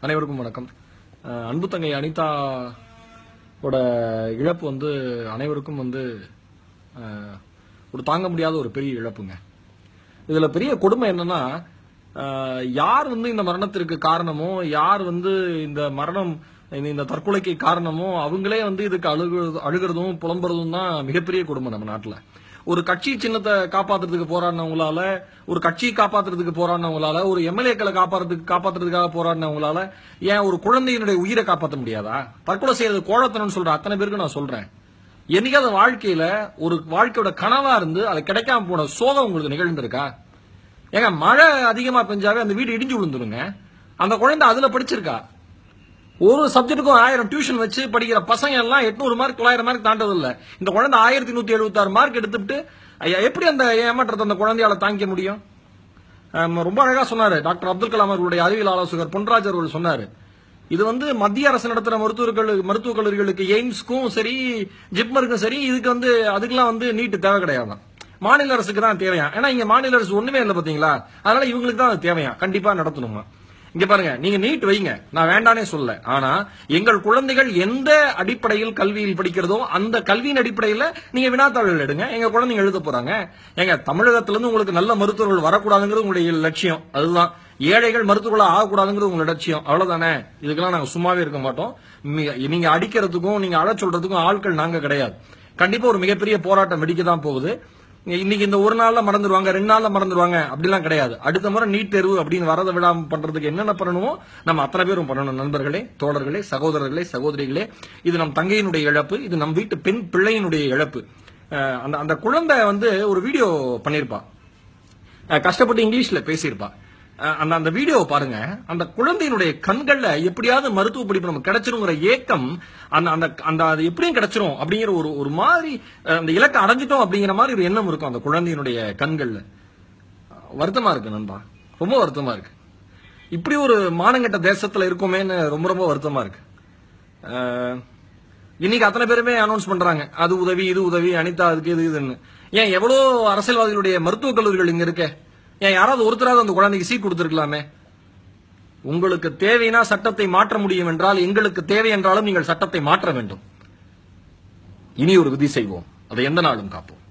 அனைவருக்கும் வணக்கம் அஹ் அன்பு தங்கை அனிதா ஓட இழப்பு வந்து அனைவருக்கும் வந்து அஹ், ஒரு தாங்க முடியாத ஒரு பெரிய இழப்புங்க இதுல பெரிய கொடுமை என்னன்னா அஹ், யார் வந்து இந்த மரணத்திற்கு காரணமோ யார் வந்து இந்த மரணம் இந்த- இந்த தற்கொலைக்கு காரணமோ அவங்களே வந்து இதுக்கு அழுகு அழுகிறதும் புலம்புறதும் தான் மிகப்பெரிய கொடுமை நம்ம நாட்டுல ஒரு கட்சி சின்னத்தை காப்பாத்துறதுக்கு போராடினவங்களால ஒரு கட்சி காப்பாத்துறதுக்கு போராடினவங்களால ஒரு எம்எல்ஏக்களை காப்பாத்துறதுக்கு காப்பாத்துறதுக்காக போராடினவங்களால ஏன் ஒரு குழந்தையினுடைய உயிரை காப்பாற்ற முடியாதா தற்கொலை செய்யறது கோழத்தனம்னு சொல்ற அத்தனை பேருக்கு நான் சொல்றேன் என்னைக்காவது வாழ்க்கையில ஒரு வாழ்க்கையோட கனவா இருந்து அது கிடைக்காம போன சோகம் உங்களுக்கு நிகழ்ந்திருக்கா ஏங்க மழை அதிகமா பெஞ்சாவே அந்த வீடு இடிஞ்சு விழுந்துருங்க அந்த குழந்தை அதுல படிச்சிருக்கா ஒரு சப்ஜெக்ட்டுக்கும் ஆயிரம் டியூஷன் வச்சு படிக்கிற பசங்க எல்லாம் எட்நூறு மார்க் தொள்ளாயிரம் மார்க் தாண்டது இல்ல இந்த குழந்தை ஆயிரத்தி நூத்தி எழுபத்தாறு மார்க் எடுத்துட்டு ஐயா, எப்படி அந்த ஏமாற்றத்தை அந்த குழந்தையால தாங்கிக்க முடியும் ஆம், ரொம்ப அழகா சொன்னாரு டாக்டர் அப்துல் கலாம் அவர்களுடைய அறிவியல் ஆலோசகர் பொன்ராஜ் அவர்கள் சொன்னாரு இது வந்து மத்திய அரசு நடத்துற மருத்துவர்கள் மருத்துவக் கல்லூரிகளுக்கு எய்ம்ஸ்க்கும் சரி ஜிப்மருக்கும் சரி இதுக்கு வந்து அதுக்கெல்லாம் வந்து நீட்டு தேவை கிடையாது மாநில அரசுக்கு தான் தேவையா ஏன்னா இங்க மாநில அரசு ஒண்ணுமே இல்லை பாத்தீங்களா அதனால இவங்களுக்கு தான் அது தேவையா கண்டிப்பா நடத்தணுமா இங்க பாருங்க நீங்க நீட் வைங்க நான் வேண்டானே சொல்ல ஆனா எங்கள் குழந்தைகள் எந்த அடிப்படையில் கல்வியில் படிக்கிறதோ அந்த கல்வியின் அடிப்படையில நீங்க வினாத்தாள்கள் எடுங்க எங்க குழந்தைங்க எழுத போறாங்க எங்க தமிழகத்துல இருந்து உங்களுக்கு நல்ல மருத்துவர்கள் வரக்கூடாதுங்கிறது உங்களுடைய லட்சியம் அதுதான் ஏழைகள் மருத்துவர்களா ஆகக்கூடாதுங்கிறது உங்களோட லட்சியம் அவ்வளவுதானே இதுக்கெல்லாம் நாங்க சும்மாவே இருக்க மாட்டோம் மீ- நீங்க அடிக்கிறதுக்கும் நீங்க அழ சொல்றதுக்கும் ஆட்கள் நாங்க கிடையாது கண்டிப்பா ஒரு மிகப்பெரிய போராட்டம் வெடிக்க தான் போகுது இன்னைக்கு இந்த ஒரு நாள்ல மறந்துடுவாங்க ரெண்டு நாள்ல மறந்துடுவாங்க அப்படிலாம் கிடையாது அடுத்த முறை நீட் தேர்வு அப்படின்னு வரத விடாம பண்றதுக்கு என்னென்ன பண்ணணுமோ நம்ம அத்தனை பேரும் பண்ணணும் நண்பர்களே தோழர்களே சகோதரர்களே சகோதரிகளே இது நம் தங்கையினுடைய இழப்பு இது நம் வீட்டு பெண் பிள்ளையினுடைய இழப்பு அஹ் அந்த அந்த குழந்தை வந்து ஒரு வீடியோ பண்ணிருப்பா அஹ் கஷ்டப்பட்டு இங்கிலீஷ்ல பேசியிருப்பா அஹ் அந்த அந்த வீடியோவை பாருங்க அந்த குழந்தையினுடைய கண்கள்ல எப்படியாவது மருத்துவ படிப்பு நமக்கு கிடைச்சிருங்கிற ஏக்கம் அந்த அந்த அந்த அது எப்படியும் கிடைச்சிரும் அப்படிங்கிற ஒரு ஒரு மாதிரி அஹ் அந்த இலக்கை அடைஞ்சிட்டோம் அப்படிங்கிற மாதிரி ஒரு எண்ணம் இருக்கும் அந்த குழந்தையினுடைய கண்கள்ல வருத்தமா இருக்கு நண்பா ரொம்ப வருத்தமா இருக்கு இப்படி ஒரு மானங்கெட்ட தேசத்துல இருக்கோமேன்னு ரொம்ப ரொம்ப வருத்தமா இருக்கு அஹ் இன்னைக்கு அத்தனை பேருமே அனௌன்ஸ் பண்றாங்க அது உதவி இது உதவி அனிதா அதுக்கு இது இதுன்னு ஏன் எவ்வளவு அரசியல்வாதிகளுடைய மருத்துவக் கல்லூரிகள் இங்க இருக்க ஏன் யாராவது ஒருத்தராவது அந்த குழந்தைக்கு சீட் கொடுத்திருக்கலாமே உங்களுக்கு தேவைனா சட்டத்தை மாற்ற முடியும் என்றால் எங்களுக்கு தேவை என்றாலும் நீங்கள் சட்டத்தை மாற்ற வேண்டும் இனி ஒரு விதி செய்வோம் அதை எந்த நாளும் காப்போம்